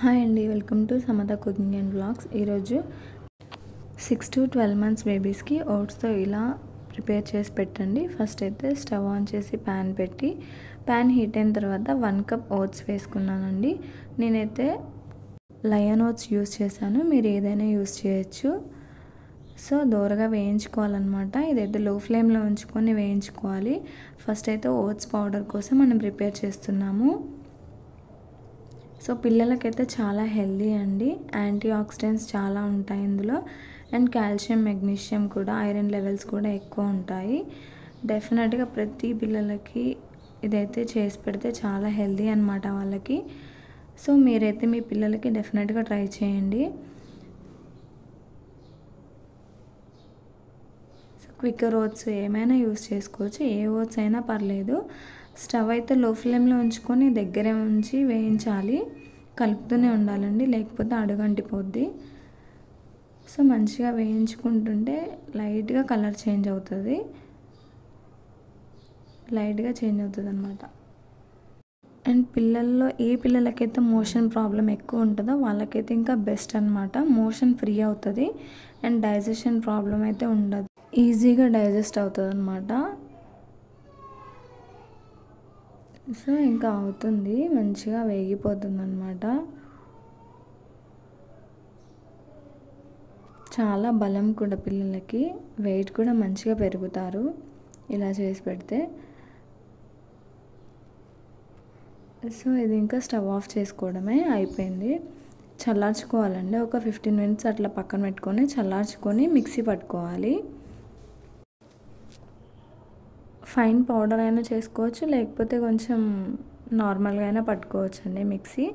hi అండి welcome to Samatha cooking and blogs ఈరోజు six to twelve months బేబీస్కి ఓట్స్తో ఇలా ప్రిపేర్ చేసి పెట్టండి ఫస్ట్ అయితే స్టవ్ ఆన్ చేసి ప్యాన్ పెట్టి ప్యాన్ హీట్ అయిన తర్వాత వన్ కప్ ఓట్స్ వేసుకున్నానండి నేనైతే లయన్ ఓట్స్ యూస్ చేశాను మీరు ఏదైనా యూస్ చేయొచ్చు సో దూరగా వేయించుకోవాలన్నమాట ఇదైతే లో ఫ్లేమ్లో ఉంచుకొని వేయించుకోవాలి ఫస్ట్ అయితే ఓట్స్ పౌడర్ కోసం మనం ప్రిపేర్ చేస్తున్నాము సో పిల్లలకైతే చాలా హెల్దీ అండి యాంటీ ఆక్సిడెంట్స్ చాలా ఉంటాయి ఇందులో అండ్ కాల్షియం మెగ్నీషియం కూడా ఐరన్ లెవెల్స్ కూడా ఎక్కువ ఉంటాయి డెఫినెట్గా ప్రతి పిల్లలకి ఇదైతే చేసి పెడితే చాలా హెల్దీ అనమాట వాళ్ళకి సో మీరైతే మీ పిల్లలకి డెఫినెట్గా ట్రై చేయండి సో క్విక్కర్ ఓట్స్ ఏమైనా యూస్ చేసుకోవచ్చు ఏ ఓట్స్ అయినా పర్లేదు స్టవ్ అయితే లో ఫ్లేమ్లో ఉంచుకొని దగ్గరే ఉంచి వేయించాలి కలుపుతూనే ఉండాలండి లేకపోతే అడుగంటిపోద్ది సో మంచిగా వేయించుకుంటుంటే లైట్గా కలర్ చేంజ్ అవుతుంది లైట్గా చేంజ్ అవుతుంది అనమాట అండ్ పిల్లల్లో ఏ పిల్లలకైతే మోషన్ ప్రాబ్లం ఎక్కువ ఉంటుందో వాళ్ళకైతే ఇంకా బెస్ట్ అనమాట మోషన్ ఫ్రీ అవుతుంది అండ్ డైజెషన్ ప్రాబ్లం అయితే ఉండదు ఈజీగా డైజెస్ట్ అవుతుంది అనమాట సో ఇంకా అవుతుంది మంచిగా వేగిపోతుంది అనమాట చాలా బలం కూడా పిల్లలకి వెయిట్ కూడా మంచిగా పెరుగుతారు ఇలా చేసి పెడితే సో ఇది ఇంకా స్టవ్ ఆఫ్ చేసుకోవడమే అయిపోయింది చల్లార్చుకోవాలండి ఒక ఫిఫ్టీన్ మినిట్స్ అట్లా పక్కన పెట్టుకొని చల్లార్చుకొని మిక్సీ పట్టుకోవాలి ఫైన్ పౌడర్ అయినా చేసుకోవచ్చు లేకపోతే కొంచెం నార్మల్గా అయినా పట్టుకోవచ్చు అండి మిక్సీ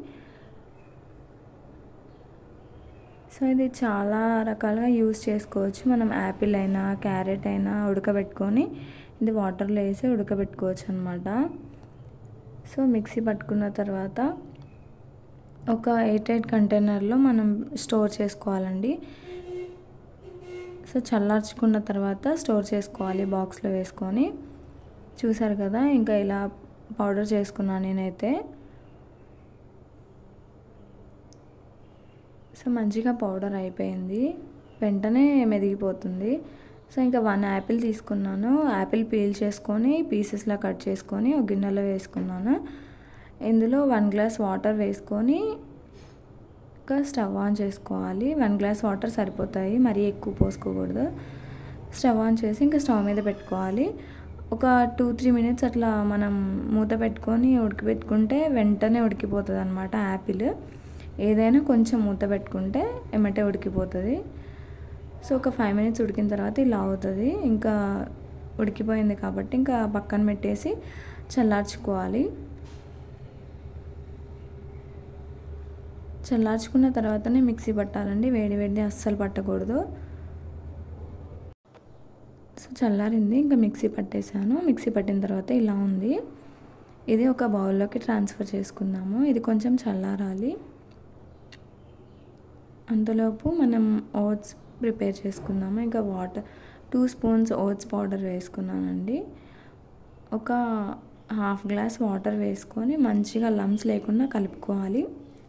సో ఇది చాలా రకాలుగా యూస్ చేసుకోవచ్చు మనం యాపిల్ అయినా క్యారెట్ అయినా ఉడకబెట్టుకొని ఇది వాటర్లో వేసి ఉడకబెట్టుకోవచ్చు అనమాట సో మిక్సీ పట్టుకున్న తర్వాత ఒక ఎయిట్ ఎయిట్ కంటైనర్లో మనం స్టోర్ చేసుకోవాలండి సో చల్లార్చుకున్న తర్వాత స్టోర్ చేసుకోవాలి బాక్స్లో వేసుకొని చూసారు కదా ఇంకా ఇలా పౌడర్ చేసుకున్నాను నేనైతే సో మంచిగా పౌడర్ అయిపోయింది వెంటనే మెదిగిపోతుంది సో ఇంకా వన్ యాపిల్ తీసుకున్నాను యాపిల్ పీల్ చేసుకొని పీసెస్లా కట్ చేసుకొని ఒక గిన్నెలో వేసుకున్నాను ఇందులో వన్ గ్లాస్ వాటర్ వేసుకొని ఇంకా స్టవ్ ఆన్ చేసుకోవాలి వన్ గ్లాస్ వాటర్ సరిపోతాయి మరీ ఎక్కువ పోసుకోకూడదు స్టవ్ ఆన్ చేసి ఇంకా స్టవ్ మీద పెట్టుకోవాలి ఒక టూ త్రీ మినిట్స్ అట్లా మనం మూత పెట్టుకొని ఉడికిపెట్టుకుంటే వెంటనే ఉడికిపోతుంది అనమాట యాపిల్ ఏదైనా కొంచెం మూత పెట్టుకుంటే ఎమ్మటే ఉడికిపోతుంది సో ఒక ఫైవ్ మినిట్స్ ఉడికిన తర్వాత ఇలా అవుతుంది ఇంకా ఉడికిపోయింది కాబట్టి ఇంకా పక్కన పెట్టేసి చల్లార్చుకోవాలి చల్లార్చుకున్న తర్వాతనే మిక్సీ పట్టాలండి వేడి వేడి అస్సలు పట్టకూడదు సో చల్లారింది ఇంకా మిక్సీ పట్టేశాను మిక్సీ పట్టిన తర్వాత ఇలా ఉంది ఇది ఒక బౌల్లోకి ట్రాన్స్ఫర్ చేసుకుందాము ఇది కొంచెం చల్లారాలి అంతలోపు మనం ఓట్స్ ప్రిపేర్ చేసుకుందాము ఇంకా water two spoons oats powder వేసుకున్నానండి ఒక హాఫ్ గ్లాస్ వాటర్ వేసుకొని మంచిగా లమ్స్ లేకుండా కలుపుకోవాలి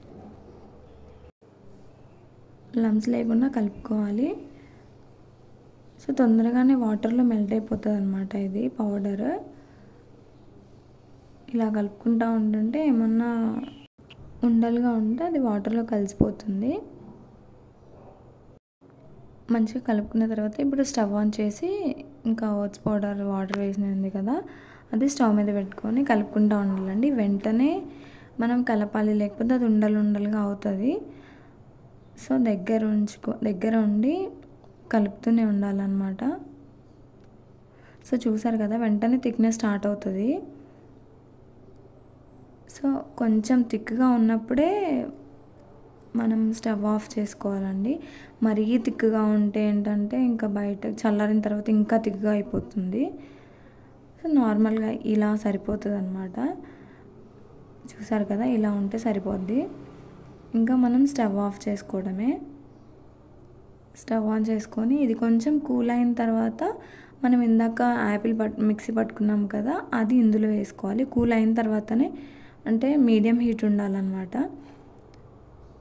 లమ్స్ లేకుండా కలుపుకోవాలి సో తొందరగానే వాటర్లో మెల్ట్ అయిపోతుంది అనమాట ఇది పౌడర్ ఇలా కలుపుకుంటూ ఉంటుంటే ఏమన్నా ఉండలుగా ఉంటే అది వాటర్లో కలిసిపోతుంది మంచిగా కలుపుకున్న తర్వాత ఇప్పుడు స్టవ్ ఆన్ చేసి ఇంకా ఓట్స్ పౌడర్ వాటర్ వేసినది కదా అది స్టవ్ మీద పెట్టుకొని కలుపుకుంటూ ఉండాలండి వెంటనే మనం కలపాలి లేకపోతే అది ఉండలు ఉండలుగా అవుతుంది సో దగ్గర ఉంచుకో దగ్గర ఉండి కలుపుతూనే ఉండాలన్నమాట సో చూసారు కదా వెంటనే థిక్నెస్ స్టార్ట్ అవుతుంది సో కొంచెం థిక్గా ఉన్నప్పుడే మనం స్టవ్ ఆఫ్ చేసుకోవాలండి మరీ థిక్గా ఉంటే ఏంటంటే ఇంకా బయట చల్లారిన తర్వాత ఇంకా థిక్గా అయిపోతుంది సో నార్మల్గా ఇలా సరిపోతుంది అనమాట చూసారు కదా ఇలా ఉంటే సరిపోద్ది ఇంకా మనం స్టవ్ ఆఫ్ చేసుకోవడమే స్టవ్ ఆన్ చేసుకొని ఇది కొంచెం కూల్ అయిన తర్వాత మనం ఇందాక యాపిల్ పట్ మిక్సీ పట్టుకున్నాం కదా అది ఇందులో వేసుకోవాలి కూల్ అయిన తర్వాతనే అంటే మీడియం హీట్ ఉండాలన్నమాట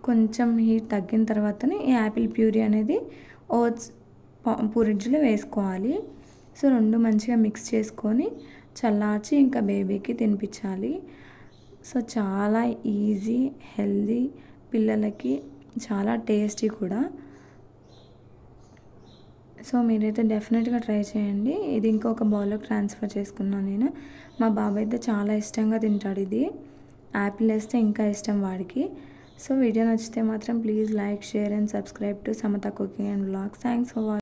కొంచెం హీట్ తగ్గిన తర్వాతనే ఈ యాపిల్ ప్యూరీ అనేది ఓట్స్ పూరిడ్జ్లో వేసుకోవాలి సో రెండు మంచిగా మిక్స్ చేసుకొని చల్లార్చి ఇంకా బేబీకి తినిపించాలి సో చాలా ఈజీ హెల్దీ పిల్లలకి చాలా టేస్టీ కూడా సో మీరైతే డెఫినెట్గా ట్రై చేయండి ఇది ఇంకొక బౌల్లోకి ట్రాన్స్ఫర్ చేసుకున్నాను నేను మా బాబు అయితే చాలా ఇష్టంగా తింటాడు ఇది యాపిల్ వేస్తే ఇంకా ఇష్టం వాడికి సో వీడియో నచ్చితే మాత్రం please like share and subscribe to Samatha cooking and blogs thanks for watching